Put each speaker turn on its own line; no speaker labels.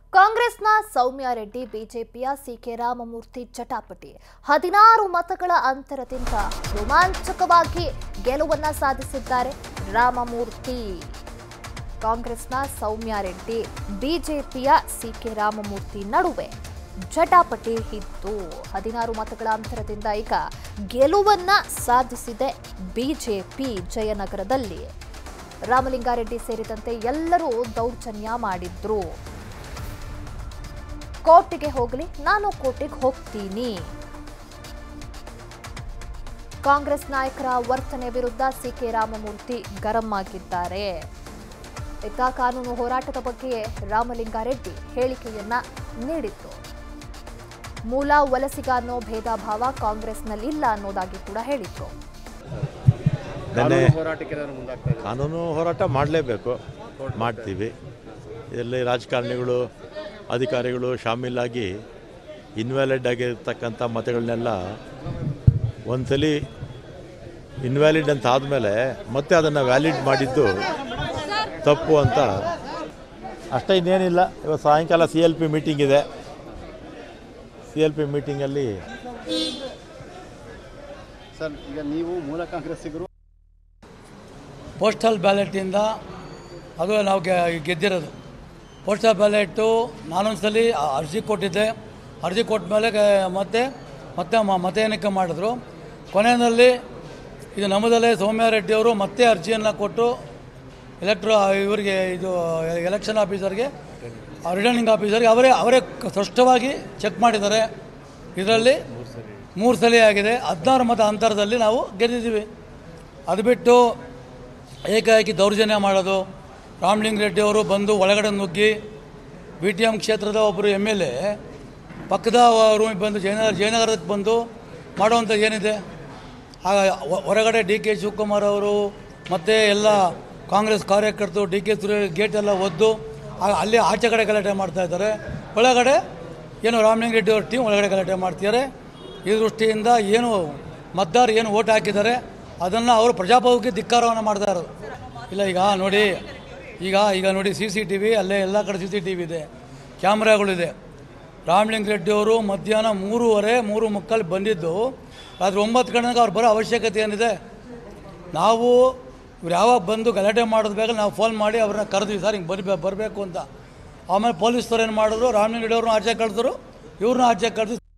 ಕಾಂಗ್ರೆಸ್ನ ಸೌಮ್ಯ ರೆಡ್ಡಿ ಬಿಜೆಪಿಯ ಸಿಕೆ ರಾಮಮೂರ್ತಿ ಚಟಾಪಟಿ ಹದಿನಾರು ಮತಗಳ ಅಂತರದಿಂದ ರೋಮಾಂಚಕವಾಗಿ ಗೆಲುವನ್ನ ಸಾಧಿಸಿದ್ದಾರೆ ರಾಮಮೂರ್ತಿ ಕಾಂಗ್ರೆಸ್ನ ಸೌಮ್ಯ ರೆಡ್ಡಿ ಬಿಜೆಪಿಯ ಸಿಕೆ ರಾಮಮೂರ್ತಿ ನಡುವೆ ಜಟಾಪಟಿ ಇತ್ತು ಹದಿನಾರು ಮತಗಳ ಅಂತರದಿಂದ ಈಗ ಗೆಲುವನ್ನ ಸಾಧಿಸಿದೆ ಬಿಜೆಪಿ ಜಯನಗರದಲ್ಲಿ ರಾಮಲಿಂಗಾರೆಡ್ಡಿ ಸೇರಿದಂತೆ ಎಲ್ಲರೂ ದೌರ್ಜನ್ಯ ಮಾಡಿದ್ರು ಕೋರ್ಟಿಗೆ ಹೋಗಲಿ ನಾನು ಕೋರ್ಟಿಗೆ ಹೋಗ್ತೀನಿ ಕಾಂಗ್ರೆಸ್ ನಾಯಕರ ವರ್ತನೆ ವಿರುದ್ಧ ಸಿಕೆ ರಾಮಮೂರ್ತಿ ಗರಂ ಆಗಿದ್ದಾರೆ ಇತ್ತ ಕಾನೂನು ಹೋರಾಟದ ಬಗ್ಗೆಯೇ ರಾಮಲಿಂಗಾರೆಡ್ಡಿ ಹೇಳಿಕೆಯನ್ನ ನೀಡಿದ್ರು ಮೂಲ ವಲಸಿಗ ಅನ್ನೋ ಭೇದ ಭಾವ ಕಾಂಗ್ರೆಸ್ನಲ್ಲಿಲ್ಲ ಅನ್ನೋದಾಗಿ ಕೂಡ ಹೇಳಿದ್ರು
ನೆನ್ನೆ
ಕಾನೂನು ಹೋರಾಟಕ್ಕೆ ಏನಾದ್ರು ಮುಂದಾಗ್ತಾ ಇದೆ
ಕಾನೂನು ಹೋರಾಟ ಮಾಡಲೇಬೇಕು ಮಾಡ್ತೀವಿ ಇಲ್ಲಿ ರಾಜಕಾರಣಿಗಳು ಅಧಿಕಾರಿಗಳು ಶಾಮೀಲಾಗಿ ಇನ್ವ್ಯಾಲಿಡ್ ಆಗಿರ್ತಕ್ಕಂಥ ಮತಗಳನ್ನೆಲ್ಲ ಒಂದ್ಸಲಿ ಇನ್ವ್ಯಾಲಿಡ್ ಅಂತ ಆದಮೇಲೆ ಮತ್ತೆ ಅದನ್ನು ವ್ಯಾಲಿಡ್ ಮಾಡಿದ್ದು ತಪ್ಪು ಅಂತ ಅಷ್ಟೇ ಇನ್ನೇನಿಲ್ಲ ಇವತ್ತು ಸಾಯಂಕಾಲ ಸಿ ಎಲ್ ಪಿ ಮೀಟಿಂಗ್ ಇದೆ ಸಿ ಎಲ್ ಪಿ ಮೀಟಿಂಗಲ್ಲಿ
ಸರ್ ಈಗ ನೀವು ಮೂಲ ಕಾಂಗ್ರೆಸ್ಸಿಗರು
ಪೋಸ್ಟಲ್ ಬ್ಯಾಲೆಟಿಂದ ಅದು ನಾವು ಗೆ- ಗೆದ್ದಿರೋದು ಪೋಸ್ಟಲ್ ಬ್ಯಾಲೆಟು ನಾನೊಂದ್ಸಲಿ ಅರ್ಜಿ ಕೊಟ್ಟಿದ್ದೆ ಅರ್ಜಿ ಕೊಟ್ಟ ಮೇಲೆ ಮತ್ತೆ ಮತ್ತೆ ಮ- ಮತ ಎಣಿಕೆ ಮಾಡಿದ್ರು ಕೊನೆಯಲ್ಲಿ ಇದು ನಮ್ಮದಲ್ಲೇ ಸೌಮ್ಯ ರೆಡ್ಡಿ ಅವರು ಮತ್ತೆ ಅರ್ಜಿಯನ್ನು ಕೊಟ್ಟು ಎಲೆಕ್ಟ್ರೋ ಇವರಿಗೆ ಇದು ಎಲೆಕ್ಷನ್ ಆಫೀಸರ್ಗೆ ರಿಟರ್ನಿಂಗ್ ಆಫೀಸರ್ಗೆ ಅವರೇ ಅವರೇ ಕ- ಸ್ಪಷ್ಟವಾಗಿ ಚೆಕ್ ಮಾಡಿದ್ದಾರೆ ಇದರಲ್ಲಿ ಮೂರು ಸಲ ಆಗಿದೆ ಹದಿನಾರು ಮತ ಅಂತರದಲ್ಲಿ ನಾವು ಗೆದ್ದಿದ್ದೀವಿ ಅದು ಬಿಟ್ಟು ಏಕಾಏಕಿ ದೌರ್ಜನ್ಯ ಮಾಡೋದು ರಾಮಲಿಂಗ ರೆಡ್ಡಿ ಅವರು ಬಂದು ಒಳಗಡೆ ನುಗ್ಗಿ ಬಿ ಟಿ ಎಮ್ ಕ್ಷೇತ್ರದ ಒಬ್ಬರು ಎಮ್ ಎಲ್ ಎ ಪಕ್ಕದ ರೂಮಿಗೆ ಬಂದು ಜಯನಗರ ಜಯನಗರಕ್ಕೆ ಬಂದು ಮಾಡುವಂಥ ಏನಿದೆ ಆಗ ಹೊ- ಹೊರಗಡೆ ಡಿ ಕೆ ಶಿವಕುಮಾರ್ ಅವರು ಮತ್ತು ಎಲ್ಲ ಕಾಂಗ್ರೆಸ್ ಕಾರ್ಯಕರ್ತರು ಡಿ ಕೆ ಸುರೇ ಗೇಟ್ ಎಲ್ಲ ಒದ್ದು ಆಗ ಅಲ್ಲಿ ಆಚೆ ಕಡೆ ಗಲಾಟೆ ಮಾಡ್ತಾ ಇದ್ದಾರೆ ಒಳಗಡೆ ಏನು ರಾಮಲಿಂಗ ರೆಡ್ಡಿ ಅವ್ರ ಟೀಮ್ ಒಳಗಡೆ ಗಲಾಟೆ ಮಾಡ್ತಿದ್ದಾರೆ ಈ ದೃಷ್ಟಿಯಿಂದ ಏನು ಮತದಾರರು ಏನು ಓಟ್ ಹಾಕಿದ್ದಾರೆ ಅದನ್ನು ಅವರು ಪ್ರಜಾಪ್ರಭುತ್ವಕ್ಕೆ ಧಿಕ್ಕಾರವನ್ನು ಮಾಡ್ತಾ ಇರೋದು ಇಲ್ಲ ಈಗ ನೋಡಿ ಈಗ ಈಗ ನೋಡಿ ಸಿ ಸಿ ಟಿ ವಿ ಅಲ್ಲೇ ಎಲ್ಲ ಕಡೆ ಸಿ ಸಿ ಟಿ ವಿ ಇದೆ ಕ್ಯಾಮ್ರಾಗಳಿದೆ ರಾಮಲಿಂಗ ರೆಡ್ಡಿ ಅವರು ಮಧ್ಯಾಹ್ನ ಮೂರುವರೆ ಮೂರು ಮುಕ್ಕಾಲು ಬಂದಿದ್ದು ರಾತ್ರಿ ಒಂಬತ್ತು ಗಂಟೆಗೆ ಅವ್ರು ಬರೋ ಅವಶ್ಯಕತೆ ಏನಿದೆ ನಾವು ಇವ್ರು ಯಾವಾಗ ಬಂದು ಗಲಾಟೆ ಮಾಡೋದು ಬೇಗ ನಾವು ಫೋನ್ ಮಾಡಿ ಅವ್ರನ್ನ ಕರೆದ್ವಿ ಸರ್ ಹಿಂಗೆ ಬರಬೇಕು ಬರಬೇಕು ಅಂತ ಆಮೇಲೆ ಪೊಲೀಸರು ಏನು ಮಾಡಿದ್ರು ರಾಮಲಿಂಗ ರೆಡ್ಡಿ ಅವ್ರನ್ನ ಆಚೆ ಕಳಿದ್ರು ಇವ್ರನ್ನ ಆಚೆ ಕರೆದು